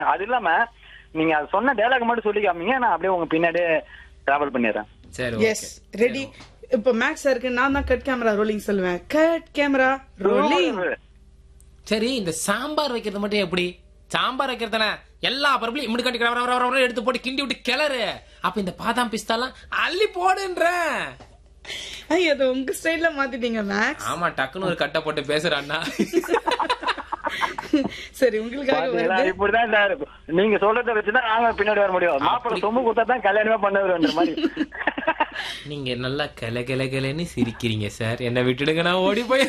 அது இல்லாம நீங்க அது சொன்ன டயலாக் மட்டும் சொல்லி காமிங்க நான் அப்படியே உங்க பின்னாடியே டிராவல் பண்ணிடுறேன் சரி எஸ் ரெடி இப்ப மேக்ஸ் இருக்கு நான் தான் கட் கேமரா ரோலிங் சொல்லுவேன் கட் கேமரா ரோலிங் சரி இந்த சாம்பார் வைக்கிறது மட்டும் எப்படி சாம்பார் வைக்கிறதுன எல்லா பருப்புலையும் இம்முடி கட்டி வர வர வர எடுத்து போட்டு கிண்டி விட்டு கிளறு அப்ப இந்த பாதாம் பிஸ்தாலாம் அள்ளி போடுன்றேன் ஐய் அது உங்க ஸ்டைல்ல மாத்திட்டீங்க மேக்ஸ் ஆமா டக்குன்னு ஒரு கட்டை போட்டு பேசுறான்னா சரி உங்களுக்காக பாத்தீங்களா வருது இப்படிதான் சார் நீங்க சொல்றத வச்சுதான் நாங்க பின்னாடி வர முடியும் மாப்பிள்ளை சொம்பு கொடுத்தா தான் கல்யாணமே பண்ணுவாருன்ற மாதிரி நீங்க நல்லா கல கல கலன்னு சிரிக்கிறீங்க சார் என்ன விட்டுடுங்க நான் ஓடி போய்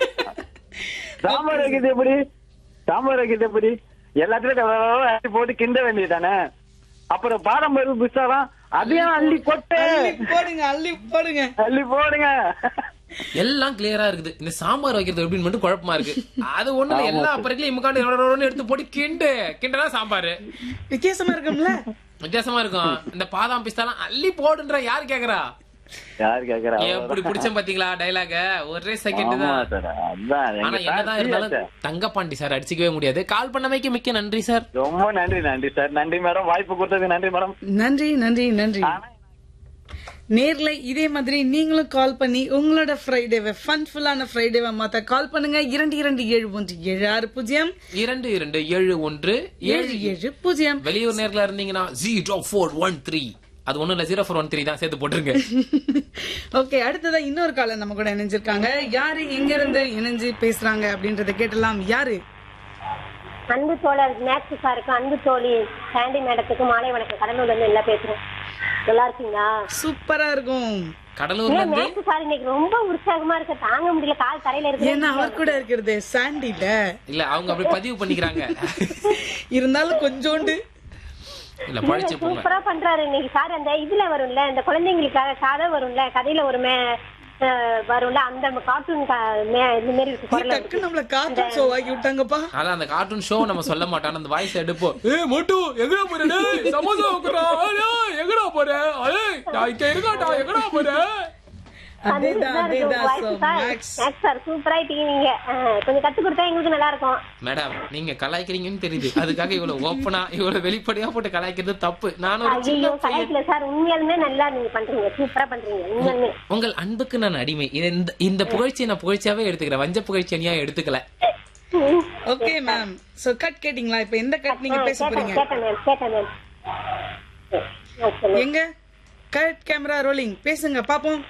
சாம்பார் வைக்கிறது எப்படி சாம்பார் வைக்கிறது எப்படி எல்லாத்துலயும் அள்ளி போட்டு கிண்ட வேண்டியதானே அப்புறம் பாரம்பரிய புஸ்தகம் அதையும் அள்ளி கொட்டு அள்ளி போடுங்க அள்ளி போடுங்க அள்ளி போடுங்க எல்லாம் கிளியரா இருக்குது இந்த சாம்பார் வைக்கிறது எப்படின்னு மட்டும் குழப்பமா இருக்கு அது ஒண்ணு இல்ல எல்லா பருக்களையும் இமுக்காண்டு எடுத்து போட்டு கிண்டு கிண்டனா சாம்பார் வித்தியாசமா இருக்கும்ல வித்தியாசமா இருக்கும் இந்த பாதாம் பிஸ்தாலாம் அள்ளி போடுன்ற யாரு கேக்குறா யாரு கேக்குறா எப்படி பிடிச்சேன் பாத்தீங்களா டைலாக ஒரே செகண்ட் ஆமா தான் சார் அதான் ஆனா எங்க என்னதான் சார் இருந்தாலும் serious. தங்கப்பாண்டி சார் அடிச்சுக்கவே முடியாது கால் பண்ணமைக்கு மிக்க நன்றி சார் ரொம்ப நன்றி நன்றி சார் நன்றி மேடம் வாய்ப்பு கொடுத்ததுக்கு நன்றி மேடம் நன்றி நன்றி நன்றி நேர்ல இதே மாதிரி நீங்களும் கால் பண்ணி உங்களோட ஃப்ரைடேவை ஃபன்ஃபுல்லான ஃப்ரைடேவை மாத்த கால் பண்ணுங்க இரண்டு இரண்டு ஏழு ஒன்று ஏழு ஆறு பூஜ்ஜியம் இரண்டு இரண்டு ஏழு ஒன்று ஏழு ஏழு பூஜ்ஜியம் வெளியூர் நேர்ல இருந்தீங்கன்னா ஜீரோ ஃபோர் ஒன் த்ரீ அது ஒண்ணும் இல்ல ஜீரோ ஃபோர் ஒன் த்ரீ தான் சேர்த்து போட்டுருங்க ஓகே அடுத்ததா இன்னொரு காலர் நம்ம கூட இணைஞ்சிருக்காங்க யாரு எங்க இருந்து இணைஞ்சு பேசுறாங்க அப்படின்றத கேட்டலாம் யாரு அன்பு தோழர் மேக்ஸ் சாருக்கு அன்பு தோழி சாண்டி மேடத்துக்கு மாலை வணக்கம் கடலூர்ல இருந்து எல்லாம் பேசுறோம் நல்லா இருக்கீங்களா சூப்பரா இருக்கும் கடலூர்ல ஏன் இருந்து மேக்ஸ் சார் இன்னைக்கு ரொம்ப உற்சாகமா இருக்க தாங்க முடியல கால் தரையில ஏன்னா இருக்கு அவர் கூட இருக்கிறது சாண்டில இல்ல அவங்க அப்படி பதிவு பண்ணிக்கிறாங்க இருந்தாலும் கொஞ்சோண்டு இல்ல பழிச்சு போங்க சூப்பரா பண்றாரு இன்னைக்கு சார் அந்த இதுல வரும்ல இந்த குழந்தைங்களுக்காக கதை வரும்ல கதையில ஒரு மே அஹ் வரும்ல அந்த கார்ட்டூன் இந்த மாதிரி இருக்கு குரல்ல டக்கு நம்மள கார்ட்டூன் ஷோ ஆக்கி விட்டாங்கப்பா அதான் அந்த கார்ட்டூன் ஷோ நம்ம சொல்ல மாட்டோம் அந்த வாய்ஸ் எடுப்போம் ஏ மொட்டு எங்கடா போற டேய் சமோசா வைக்கிறா எங்கடா போற அடே நான் இங்க இருக்காடா எங்கடா போற அதேதான் அதேதான் voice so sir Max Max sir சூப்பரா ஆயிட்டீங்க நீங்க அஹ் கொஞ்சம் கத்து கொடுத்தா எங்களுக்கு நல்லா இருக்கும் மேடம் நீங்க கலாய்க்கிறீங்கன்னு தெரியுது அதுக்காக இவ்வளவு ஓப்பனா இவ்வளவு வெளிப்படையா போட்டு கலாய்க்கிறது தப்பு நானும் ஒரு ஐயோ சின்ன பையன். கலாய்க்கல சார் உண்மையாலுமே நல்லா நீங்க பண்றீங்க சூப்பரா பண்றீங்க உண்மையாலுமே உங்கள் அன்புக்கு நான் அடிமை இது இந்த இந்த புகழ்ச்சியை நான் புகழ்ச்சியாவே எடுத்துக்கிறேன் வஞ்ச புகழ்ச்சி அணியா எடுத்துக்கல ஓகே மேம் சோ கட் கேட்டிங்களா இப்ப எந்த கட் நீங்க பேச கேட்டேன் போறீங்க கேட்டேன் மேம் கேட்டேன் மேம் ஓகே எங்க கட் கேமரா ரோலிங் பேசுங்க பாப்போம்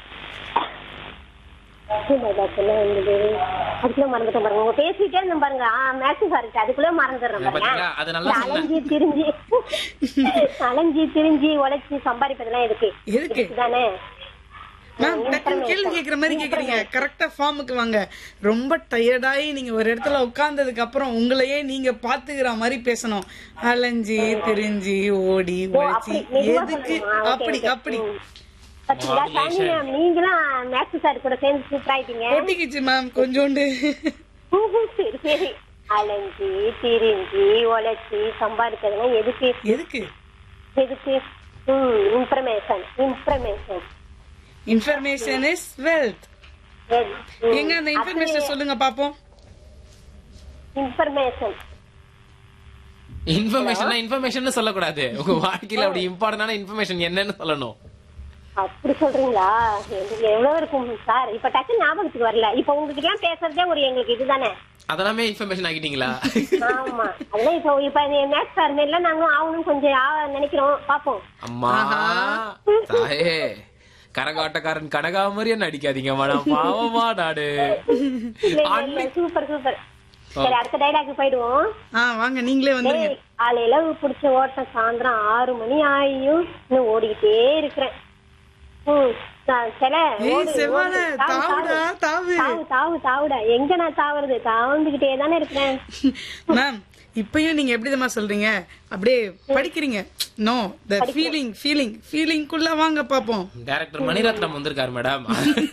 அதுக்குள்ள மறந்துட்டேன் பாருங்க உங்க பேசிட்டே இருந்தேன் பாருங்க மேக்ஸ் சார் அதுக்குள்ள மறந்துடுறேன் பாருங்க பாத்தீங்களா அது நல்லா இந்த சொன்னேன் அலைஞ்சி திரிஞ்சு அலைஞ்சி திரிஞ்சு உழைச்சி சம்பாதிப்பதெல்லாம் எதுக்கு எதுக்கு தானே மேம் டக்குன்னு கேள்வி கேக்குற மாதிரி கேக்குறீங்க கரெக்டா ஃபார்முக்கு வாங்க ரொம்ப டயர்டாயி நீங்க ஒரு இடத்துல உட்கார்ந்ததுக்கு அப்புறம் உங்களையே நீங்க பாத்துக்கிற மாதிரி பேசணும் அலைஞ்சி திரிஞ்சு ஓடி உழைச்சி அப்படி மெதுவா எதுக்கு சொல்லுங்க. ஆ, okay, அப்படி okay. அப்படி ம். பாத்தீங்களா சாந்தி மேம் நீங்களும் மேக்ஸ் சார் கூட சேர்ந்து சூப்பர் ஆயிட்டீங்க ஒட்டிக்கிச்சு மேம் கொஞ்சோண்டு சரி சரி அலைஞ்சி திரிஞ்சு உழைச்சி சம்பாதிக்கிறதுலாம் எதுக்கு எதுக்கு எதுக்கு ம் information information information is wealth எங்க அந்த இன்ஃபர்மேஷன் சொல்லுங்க பாப்போம் இன்ஃபர்மேஷன் இன்ஃபர்மேஷன் இன்ஃபர்மேஷன் சொல்லக்கூடாது உங்க வாழ்க்கையில அப்படி இம்பார்ட்டன்டான இன்ஃபர்மேஷன் என்னன்னு சொல்லணும் அப்படி சொல்றீங்களா எங்களுக்கு எவ்வளவு இருக்கும் சார் இப்ப டக்கு ஞாபகத்துக்கு வரல இப்ப உங்ககிட்ட எல்லாம் பேசுறதே ஒரு எங்களுக்கு இதுதானே அதெல்லாமே இன்ஃபர்மேஷன் ஆகிட்டீங்களா ஆமா அதெல்லாம் இப்ப இப்ப மேக்ஸ் சார் எல்லாம் நாங்களும் ஆகணும்னு கொஞ்சம் ஆ- நினைக்கிறோம் பாப்போம் அம்மா தாயே கரகாட்டக்காரன் கனகாமரியா நடிக்காதீங்க மேடம் பாவமா நாடு சூப்பர் சூப்பர் சரி அடுத்த டைலாக் போயிடுவோம் ஆ வாங்க நீங்களே வந்துருங்க ஏய், காலையில புடிச்ச ஓட்டம் சாயந்தரம் ஆறு மணி ஆகியும் இன்னும் ஓடிக்கிட்டே இருக்கிறேன் ம், நான் சில ஏய் ஓடு, செவ்வாழ ஓடு, தாவு, தாவுடா தாவு தாவு தாவு தாவுடா எங்க நான் தாவுறது தாவுந்துகிட்டே தானே இருக்கிறேன் மேம் இப்பயும் நீங்க எப்படி தெரியுமா சொல்றீங்க அப்படியே படிக்கிறீங்க நோ த ஃபீலிங் ஃபீலிங் ஃபீலிங்குள்ள வாங்க பாப்போம் டைரக்டர் மணிரத்னம் வந்திருக்காரு மேடம்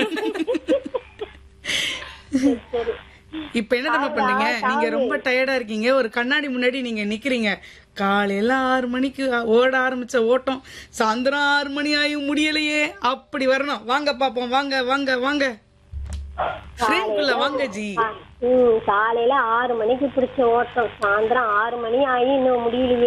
சரி இப்ப என்ன தெரியுமா பண்றீங்க நீங்க ரொம்ப டயர்டா இருக்கீங்க ஒரு கண்ணாடி முன்னாடி நீங்க நிக்கிறீங்க காலையில ஆறு மணிக்கு ஓட ஆரம்பிச்ச ஓட்டம் சாயந்தரம் ஆறு மணி ஆயும் முடியலையே அப்படி வரணும் வாங்க பாப்போம் வாங்க வாங்க வாங்க ஃப்ரேம்குள்ள வாங்க ஜி ம் காலையில ஆறு மணிக்கு பிடிச்ச ஓட்டம் சாயந்தரம் ஆறு மணி ஆகி இன்னும் முடியலையே